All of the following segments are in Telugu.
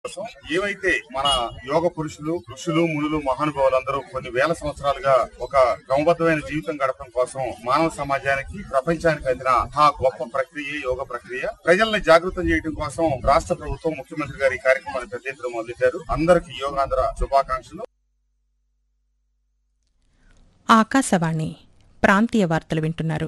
కోసం ఏవైతే మన యోగ పురుషులు ఋషులు మునులు మహానుభావులందరూ కొన్ని వేల సంవత్సరాలుగా ఒక క్రమబద్ధమైన జీవితం గడపడం కోసం మానవ సమాజానికి ప్రపంచానికి అందిన ఆ గొప్ప ప్రక్రియ యోగ ప్రక్రియ ప్రజల్ని జాగృతం చేయడం కోసం రాష్ట్ర ప్రభుత్వం ముఖ్యమంత్రి గారు ఈ కార్యక్రమాన్ని పెద్ద ఎత్తున మొదలెట్టారు అందరికీ యోగాంధ్ర శుభాకాంక్షలు ఆకాశవాణి ప్రాంతీయ వార్తలు వింటున్నారు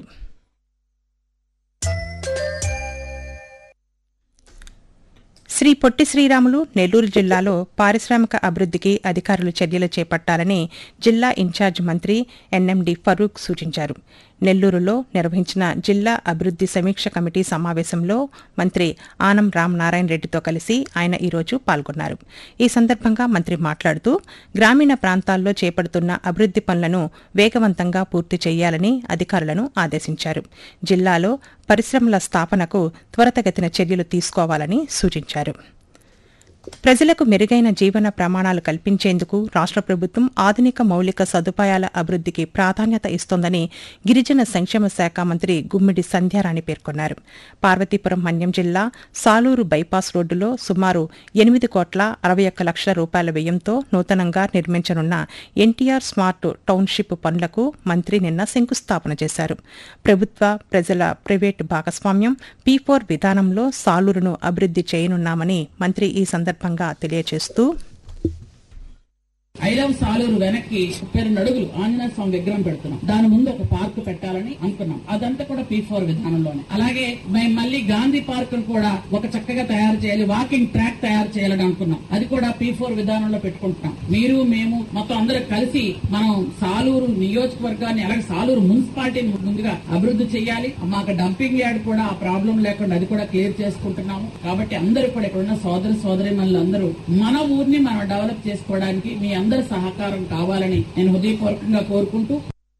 శ్రీ పొట్టి శ్రీరాములు నెల్లూరు జిల్లాలో పారిశ్రామిక అభివృద్ధికి అధికారులు చర్యలు చేపట్టాలని జిల్లా ఇన్ఛార్జ్ మంత్రి ఎన్ఎండి ఫరూక్ సూచించారు నెల్లూరులో నిర్వహించిన జిల్లా అభివృద్ది సమీక్ష కమిటీ సమావేశంలో మంత్రి ఆనం రామనారాయణ రెడ్డితో కలిసి ఆయన ఈరోజు పాల్గొన్నారు ఈ సందర్భంగా మంత్రి మాట్లాడుతూ గ్రామీణ ప్రాంతాల్లో చేపడుతున్న అభివృద్ది పనులను వేగవంతంగా పూర్తి చేయాలని అధికారులను ఆదేశించారు జిల్లాలో పరిశ్రమల స్థాపనకు త్వరితగతిన చర్యలు తీసుకోవాలని సూచించారు ప్రజలకు మెరుగైన జీవన ప్రమాణాలు కల్పించేందుకు రాష్ట్ర ప్రభుత్వం ఆధునిక మౌలిక సదుపాయాల అభివృద్ధికి ప్రాధాన్యత ఇస్తోందని గిరిజన సంక్షేమ శాఖ మంత్రి గుమ్మిడి సంధ్యారాణి పేర్కొన్నారు పార్వతీపురం మన్యం జిల్లా సాలూరు బైపాస్ రోడ్డులో సుమారు ఎనిమిది కోట్ల అరవై ఒక్క లక్షల రూపాయల వ్యయంతో నూతనంగా నిర్మించనున్న ఎన్టీఆర్ స్మార్ట్ టౌన్షిప్ పనులకు మంత్రి నిన్న శంకుస్థాపన చేశారు ప్రభుత్వ ప్రజల ప్రైవేటు భాగస్వామ్యం పీ ఫోర్ విధానంలో సాలూరును అభివృద్ది చేయనున్నామని మంత్రి ఈ సందర్భంగా తెలియజేస్తూ ఐ లవ్ సాలూరు వెనక్కి ముప్పై రెండు అడుగులు ఆంజనేయ స్వామి విగ్రహం పెడుతున్నాం దాని ముందు ఒక పార్క్ పెట్టాలని అనుకున్నాం అదంతా కూడా పీ ఫోర్ విధానంలోనే అలాగే మేము మళ్ళీ గాంధీ పార్క్ కూడా ఒక చక్కగా తయారు చేయాలి వాకింగ్ ట్రాక్ తయారు చేయాలని అనుకున్నాం అది కూడా పీ ఫోర్ విధానంలో పెట్టుకుంటున్నాం మీరు మేము మొత్తం అందరూ కలిసి మనం సాలూరు నియోజకవర్గాన్ని అలాగే సాలూరు మున్సిపాలిటీని ముందుగా అభివృద్ధి చేయాలి మాకు డంపింగ్ యార్డ్ కూడా ఆ ప్రాబ్లం లేకుండా అది కూడా క్లియర్ చేసుకుంటున్నాము కాబట్టి అందరూ కూడా ఇక్కడ ఉన్న సోదర సోదరి అందరూ మన ఊరిని మనం డెవలప్ చేసుకోవడానికి మీ అందరి సహకారం కావాలని నేను హృదయపూర్వకంగా కోరుకుంటూ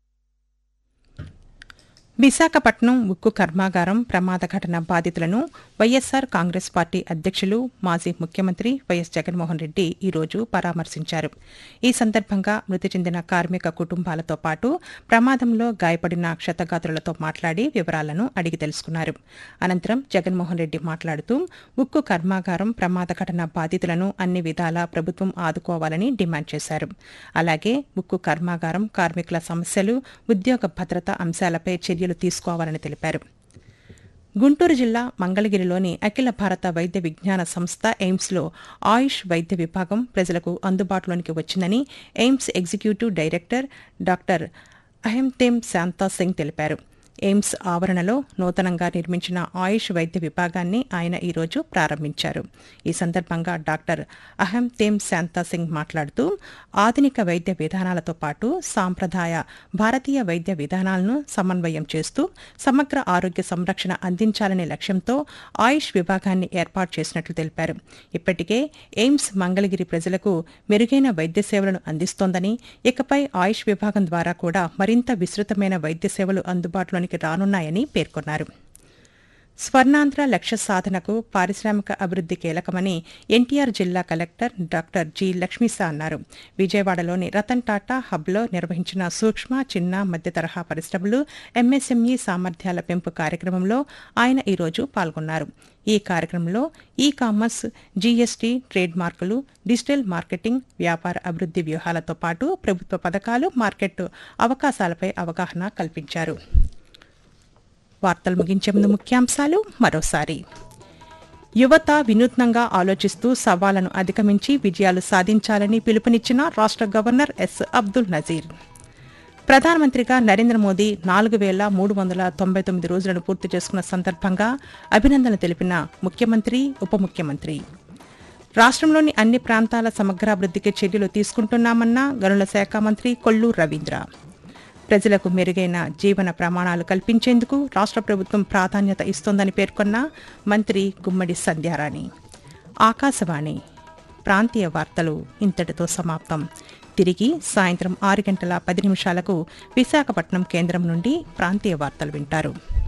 విశాఖపట్నం ఉక్కు కర్మాగారం ప్రమాద ఘటన బాధితులను వైఎస్సార్ కాంగ్రెస్ పార్టీ అధ్యక్షులు మాజీ ముఖ్యమంత్రి వైఎస్ జగన్మోహన్ రెడ్డి ఈరోజు పరామర్శించారు ఈ సందర్భంగా మృతి చెందిన కార్మిక కుటుంబాలతో పాటు ప్రమాదంలో గాయపడిన క్షతగాత్రులతో మాట్లాడి వివరాలను అడిగి తెలుసుకున్నారు అనంతరం జగన్మోహన్ రెడ్డి మాట్లాడుతూ ఉక్కు కర్మాగారం ప్రమాద ఘటన బాధితులను అన్ని విధాలా ప్రభుత్వం ఆదుకోవాలని డిమాండ్ చేశారు అలాగే ఉక్కు కర్మాగారం కార్మికుల సమస్యలు ఉద్యోగ భద్రత అంశాలపై చర్యలు తీసుకోవాలని తెలిపారు గుంటూరు జిల్లా మంగళగిరిలోని అఖిల భారత వైద్య విజ్ఞాన సంస్థ ఎయిమ్స్లో ఆయుష్ వైద్య విభాగం ప్రజలకు అందుబాటులోనికి వచ్చిందని AIIMS executive director doctor Ahanthem Shanta Singh తెలిపారు ఎయిమ్స్ ఆవరణలో నూతనంగా నిర్మించిన ఆయుష్ వైద్య విభాగాన్ని ఆయన ఈరోజు ప్రారంభించారు ఈ సందర్భంగా డాక్టర్ అహం తేమ్ శాంతా సింగ్ మాట్లాడుతూ ఆధునిక వైద్య విధానాలతో పాటు సాంప్రదాయ భారతీయ వైద్య విధానాలను సమన్వయం చేస్తూ సమగ్ర ఆరోగ్య సంరక్షణ అందించాలనే లక్ష్యంతో ఆయుష్ విభాగాన్ని ఏర్పాటు చేసినట్లు తెలిపారు ఇప్పటికే ఎయిమ్స్ మంగళగిరి ప్రజలకు మెరుగైన వైద్య సేవలను అందిస్తోందని ఇకపై ఆయుష్ విభాగం ద్వారా కూడా మరింత విస్తృతమైన వైద్య సేవలు అందుబాటులోనికి రానున్నాయని పేర్కొన్నారు స్వర్ణాంధ్ర లక్ష్య సాధనకు పారిశ్రామిక అభివృద్ది కీలకమని ఎన్టీఆర్ జిల్లా కలెక్టర్ డాక్టర్ జి లక్ష్మీసా అన్నారు విజయవాడలోని రతన్ టాటా హబ్లో నిర్వహించిన సూక్ష్మ చిన్న మధ్య తరహా పరిశ్రమలు ఎంఎస్ఎంఈ సామర్థ్యాల పెంపు కార్యక్రమంలో ఆయన ఈరోజు పాల్గొన్నారు ఈ కార్యక్రమంలో ఈ కామర్స్ జీఎస్టీ ట్రేడ్ మార్కులు డిజిటల్ మార్కెటింగ్ వ్యాపార అభివృద్ది వ్యూహాలతో పాటు ప్రభుత్వ పథకాలు మార్కెట్ అవకాశాలపై అవగాహన కల్పించారు వార్తలు ముగించే ముందు ముఖ్యాంశాలు మరోసారి యువత వినూత్నంగా ఆలోచిస్తూ సవాళ్లను అధిగమించి విజయాలు సాధించాలని పిలుపునిచ్చిన రాష్ట్ర గవర్నర్ ఎస్ అబ్దుల్ నజీర్ ప్రధానమంత్రిగా నరేంద్ర మోదీ నాలుగు వేల మూడు వందల తొంభై తొమ్మిది రోజులను పూర్తి చేసుకున్న సందర్భంగా అభినందనలు తెలిపిన ముఖ్యమంత్రి ఉప ముఖ్యమంత్రి రాష్ట్రంలోని అన్ని ప్రాంతాల సమగ్రాభివృద్ధికి చర్యలు తీసుకుంటున్నామన్న గనుల శాఖ మంత్రి కొల్లు రవీంద్ర ప్రజలకు మెరుగైన జీవన ప్రమాణాలు కల్పించేందుకు రాష్ట్ర ప్రభుత్వం ప్రాధాన్యత ఇస్తోందని పేర్కొన్న మంత్రి గుమ్మడి సంధ్యారాణి ఆకాశవాణి ప్రాంతీయ వార్తలు ఇంతటితో సమాప్తం తిరిగి సాయంత్రం ఆరు గంటల పది నిమిషాలకు విశాఖపట్నం కేంద్రం నుండి ప్రాంతీయ వార్తలు వింటారు